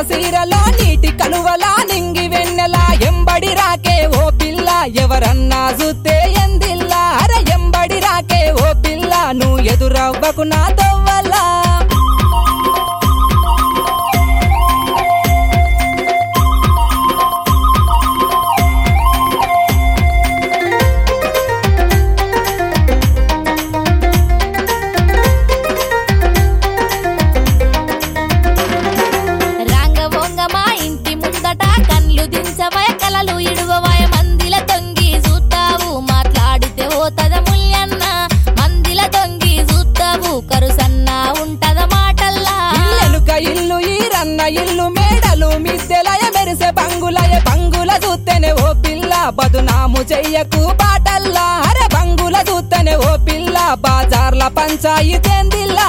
సీరలో నీటి కలువలా నింగి వెన్నెలా ఎంబడి రాకే ఓ పిల్ల ఎవరన్నా చూస్తే ఎందిల్లా అరే ఎంబడి రాకే ఓ పిల్ల నువ్వు ఎదురవ్వకు నా దొవ్వలా రాంగవొంగ మా ఇంటి ముందట కళ్ళు దించవయ కలలు ఇడువవయ మందిల తొంగి చూస్తావు మాట్లాడితే ఓతద ముల్యన్న మందిల తొంగి చూస్తావు కరుసన్న ఉంటద మాటల్లా ఇల్లెలుక ఇల్లు ఈరన్న ఇల్లు మేడలు మిద్దెలయ మెరిసే బంగులయ బంగుల చూస్తేనే ఓ పిల్ల బదునాము చెయ్యకు బాటల్లా అరే బంగుల చూస్తేనే ఓ పిల్ల బాజార్ల పంచాయితేందిల్లా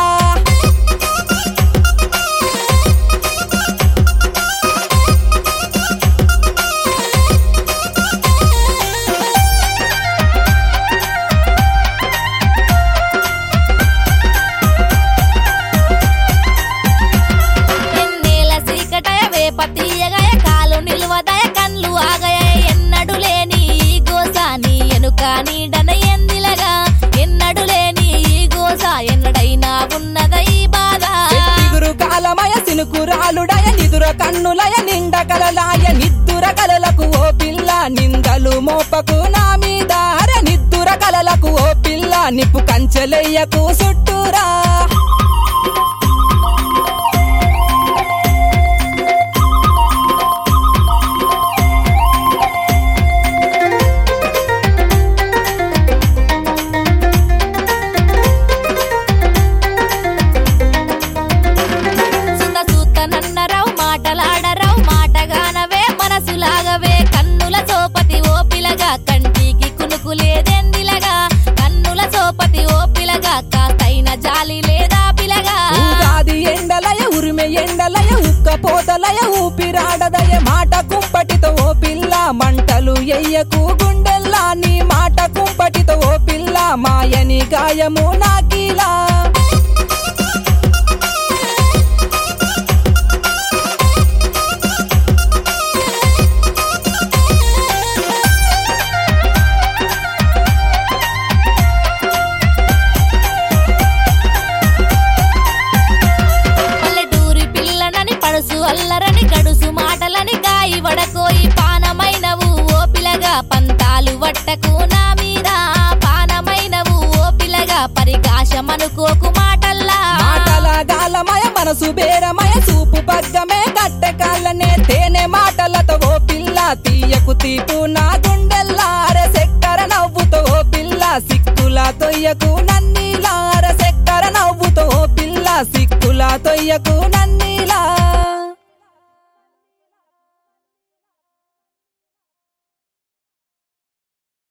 ఎన్నేల సీకటయ వేప తీయగయ కాలు నిలువదయ కన్లు ఆగయ ఎన్నడు లేని ఈ గోస నీ ఎనుక నీడన ఎందిలగా ఎన్నడు లేని ఈ గోస ఎన్నడైనా ఉన్నద ఈ బాధ చిగురు కాలమయ సినుకురాలుడయ నిదుర కన్నులయ నిండ కలలాయ నిద్దుర కలలకు ఓ పిల్ల నిందలు మోపకు నా మీద అరే నిద్దుర కలలకు ఓ పిల్ల నిప్పు కంచెలెయ్యకు చుట్టూరా సుత సూత నన్నరావు మాటలాడరావు మాటగానవే మనసులాగవే కన్నుల సోపతి ఓ పిలగా కంటికి కునుకు లేదెందిలగా కన్నుల సోపతి ఓ పిలగా కాస్తైన జాలి లేదా పిలగా ఉగాది ఎండలయ ఉరిమె ఎండలయ ఉక్క పోతలయ ఊపిరాడదయ మాట కుంపటితో ఓ పిల్ల మంటలు ఎయ్యకు గుండెల్లా నీ మాట కుంపటితో ఓ పిల్ల మాయని గాయము నాకీలా పల్లెటూరి పిల్లనని పడుసు అల్లరని గడుసు మాటలని గాయి వడకోయి పానమైనవు ఓ పిలగా పంతాలు వట్టకు నా మీద పానమైనవు ఓ పిలగా పరికాశమనుకోకు మాటల్లా మాటల గాలమయ మనసు బేరమయ చూపు పగ్గమే కట్టె కాళ్ళనే తేనె మాటలతో ఓ పిల్ల తీయకు తీపు నా గుండెల్లార సెక్కర నవ్వుతో ఓ పిల్ల సిక్కుల తొయ్యకు నన్నీలార సెక్కర నవ్వుతో ఓ పిల్ల సిక్కుల తొయ్యకు నన్నీలా